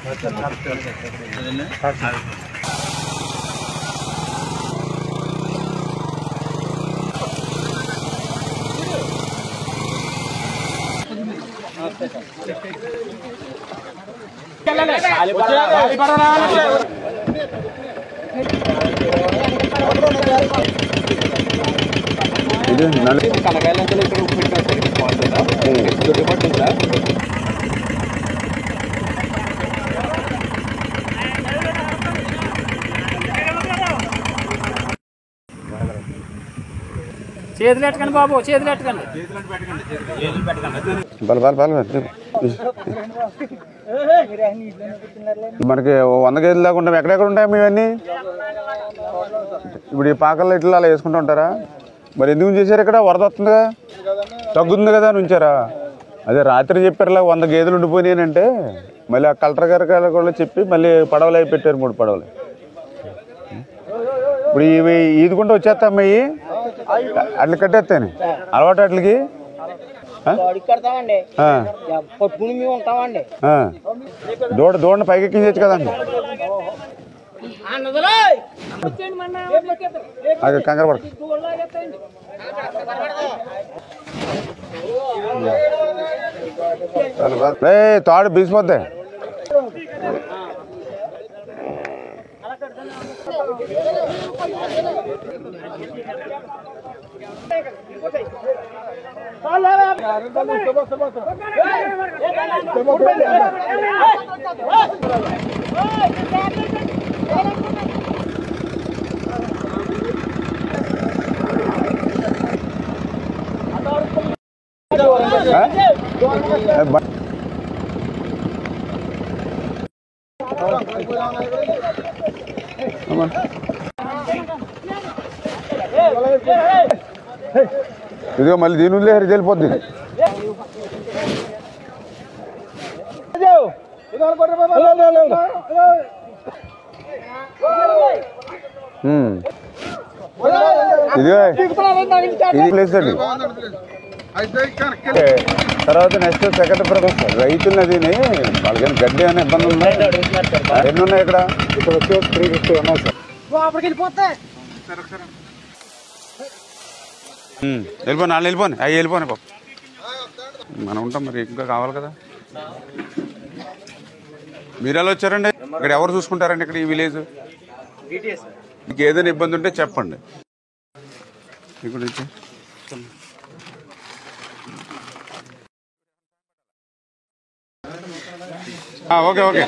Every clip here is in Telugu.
ఇది నల్ల కనకాయలంతా ఇక్కడ ఉప్పు పెట్టినా సార్ ఇది బాగుంటుందా దొడ్డుబాటు ఉందా చేతులు ఎట్టకండి బాబు చేతులు ఎట్టకండి బల బల బల మనకి ఓ వంద కేజీలు దాకా ఉంటాం ఎక్కడెక్కడ ఉంటాయి ఇవన్నీ ఇప్పుడు ఈ పాకల్లో ఇట్లా అలా వేసుకుంటూ ఉంటారా మరి ఎందుకు చేశారు ఇక్కడ వరద వస్తుందిగా తగ్గుతుంది కదా అని ఉంచారా అదే రాత్రి చెప్పారులా వంద గేదెలు ఉండిపోయినాయంటే మళ్ళీ ఆ కలెక్టర్ గారి కూడా చెప్పి మళ్ళీ పడవలు అవి పెట్టారు మూడు పడవలు ఇప్పుడు ఇవి ఈదుకుంటూ వచ్చేస్తాం ఇవి అట్లా కట్టేస్తాను అలవాటు అట్లకి ఆ? కడతామండి ఆ, పట్టుకుని మేము ఉంటామండి ఆ. దూడ దూడని పైకి ఎక్కించచ్చు కదండి అది కంగారు పడక ఏ తాడు బీసిపోద్ది ఆ? ఏ, బ- అమ్మా. ఇదిగో మళ్ళీ దీని ఉందే హరి వెళ్ళిపోద్ది ఉమ్. ఇదిగో ఇది ప్లేస్ అండి ఓకే. తర్వాత నెక్స్ట్ సెకండ్ ప్రొఫెస్ రైతులు నదిని వాళ్ళకి గడ్డి అనే ఇబ్బంది ఉందా ఎన్ని ఉన్నాయి ఇక్కడ ఇక్కడ వచ్చి త్రీ ఫిఫ్టీ ఉన్నాయి సార్ ఉమ్, వెళ్ళిపోను వాళ్ళు వెళ్ళిపోను అవి వెళ్ళిపోను పాప మనం ఉంటాం మరి ఇంకా కావాలి కదా మీరు ఎలా వచ్చారండి ఇక్కడ ఎవరు చూసుకుంటారండి ఇక్కడ ఈ విలేజ్ మీకు ఏదైనా ఇబ్బంది ఉంటే చెప్పండి ఇక్కడ నుంచి ఆ, ఓకే ఓకే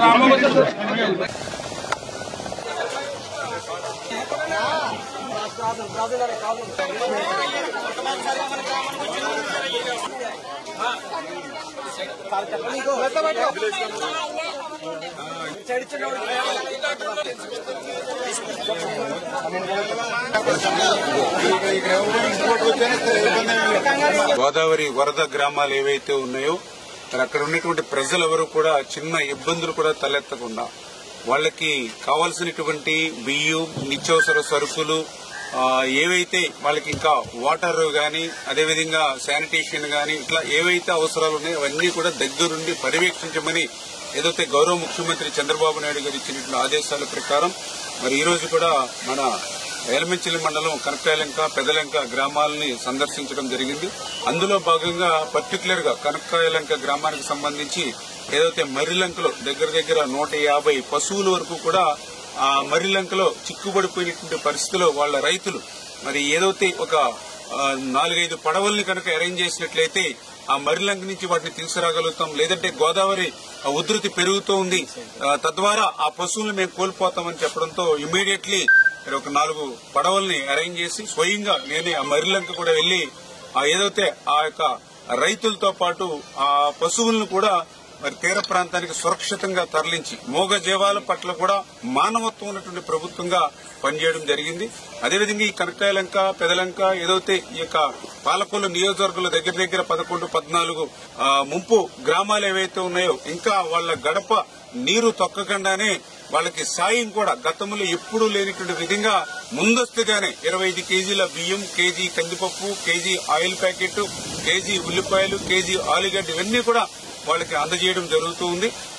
గోదావరి వరద గ్రామాలు ఏవైతే ఉన్నాయో మరి అక్కడ ఉన్నటువంటి ప్రజలు ఎవరు కూడా చిన్న ఇబ్బందులు కూడా తలెత్తకుండా వాళ్ళకి కావాల్సినటువంటి బియ్యం నిత్యావసర సరుకులు ఆ, ఏవైతే వాళ్ళకి ఇంకా వాటర్ గాని అదేవిధంగా శానిటేషన్ గాని ఇట్లా ఏవైతే అవసరాలు ఉన్నాయో అవన్నీ కూడా దగ్గరుండి పర్యవేక్షించమని ఏదైతే గౌరవ ముఖ్యమంత్రి చంద్రబాబు నాయుడు గారు ఇచ్చినటువంటి ఆదేశాల ప్రకారం మరి ఈ రోజు కూడా మన ఎలమంచిలి మండలం కనకాయలంక పెదలంక గ్రామాలని సందర్శించడం జరిగింది అందులో భాగంగా పర్టికులర్ గా కనకాయలంక గ్రామానికి సంబంధించి ఏదైతే మర్రిలంకలో దగ్గర దగ్గర నూట యాభై పశువుల వరకు కూడా ఆ మర్రిలంకలో చిక్కుబడిపోయినటువంటి పరిస్థితిలో వాళ్ళ రైతులు మరి ఏదైతే ఒక ఆ, నాలుగైదు పడవల్ని కనుక అరేంజ్ చేసినట్లయితే ఆ మరిలంక నుంచి వాటిని తీసుకురాగలుగుతాం లేదంటే గోదావరి ఆ, ఉధృతి పెరుగుతూ ఉంది ఆ, తద్వారా ఆ పశువులను మేము కోల్పోతామని చెప్పడంతో ఇమీడియట్లీ ఒక నాలుగు పడవల్ని అరేంజ్ చేసి స్వయంగా నేనే ఆ మరిలంక కూడా వెళ్లి ఆ ఏదైతే ఆ యొక్క రైతులతో పాటు ఆ పశువులను కూడా మరి తీర ప్రాంతానికి సురక్షితంగా తరలించి మూగ జీవాల పట్ల కూడా మానవత్వం ఉన్నటువంటి ప్రభుత్వంగా పనిచేయడం జరిగింది అదేవిధంగా ఈ కనకాయలంక పెదలంక ఏదైతే ఈ యొక్క పాలకొల్లు నియోజకవర్గంలో దగ్గర దగ్గర పదకొండు పద్నాలుగు ఆ, ముంపు గ్రామాలు ఏవైతే ఉన్నాయో ఇంకా వాళ్ళ గడప నీరు తొక్కకుండానే వాళ్ళకి సాయం కూడా గతంలో ఎప్పుడూ లేనిటువంటి విధంగా ముందస్తుగానే ఇరవై ఐదు కేజీల బియ్యం కేజీ కందిపప్పు కేజీ ఆయిల్ ప్యాకెట్ కేజీ ఉల్లిపాయలు కేజీ ఆలుగడ్డ ఇవన్నీ కూడా వాళ్ళకి అందజేయడం జరుగుతూ ఉంది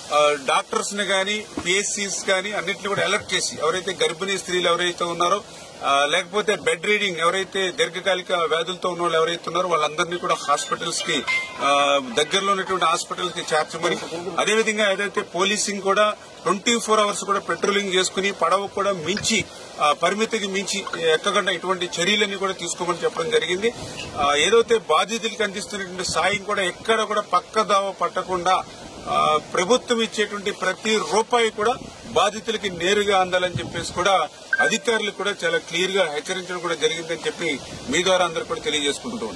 డాక్టర్స్ ని గాని పిఎస్సీస్ గాని అన్నింటిని కూడా అలర్ట్ చేసి ఎవరైతే గర్భిణీ స్త్రీలు ఎవరైతే ఉన్నారో ఆ, లేకపోతే బెడ్ రీడింగ్ ఎవరైతే దీర్ఘకాలిక వ్యాధులతో ఉన్న వాళ్ళు ఎవరైతే ఉన్నారో వాళ్ళందరినీ కూడా హాస్పిటల్స్ కి ఆ, దగ్గరలో ఉన్నటువంటి హాస్పిటల్స్ కి చేర్చమని అదేవిధంగా ఏదైతే పోలీసింగ్ కూడా ట్వంటీ ఫోర్ అవర్స్ కూడా పెట్రోలింగ్ చేసుకుని పడవ కూడా మించి ఆ, పరిమితికి మించి ఎక్కకుండా ఇటువంటి చర్యలన్నీ కూడా తీసుకోమని చెప్పడం జరిగింది ఆ, ఏదైతే బాధితులకు అందిస్తున్నటువంటి సాయం కూడా ఎక్కడ కూడా పక్కదావ పట్టకుండా ఆ, ప్రభుత్వం ఇచ్చేటువంటి ప్రతి రూపాయి కూడా బాధితులకి నేరుగా అందాలని చెప్పేసి కూడా అధికారులు కూడా చాలా క్లియర్ గా హెచ్చరించడం కూడా జరిగిందని చెప్పి మీ ద్వారా అందరూ కూడా తెలియజేసుకుంటూ ఉన్నాం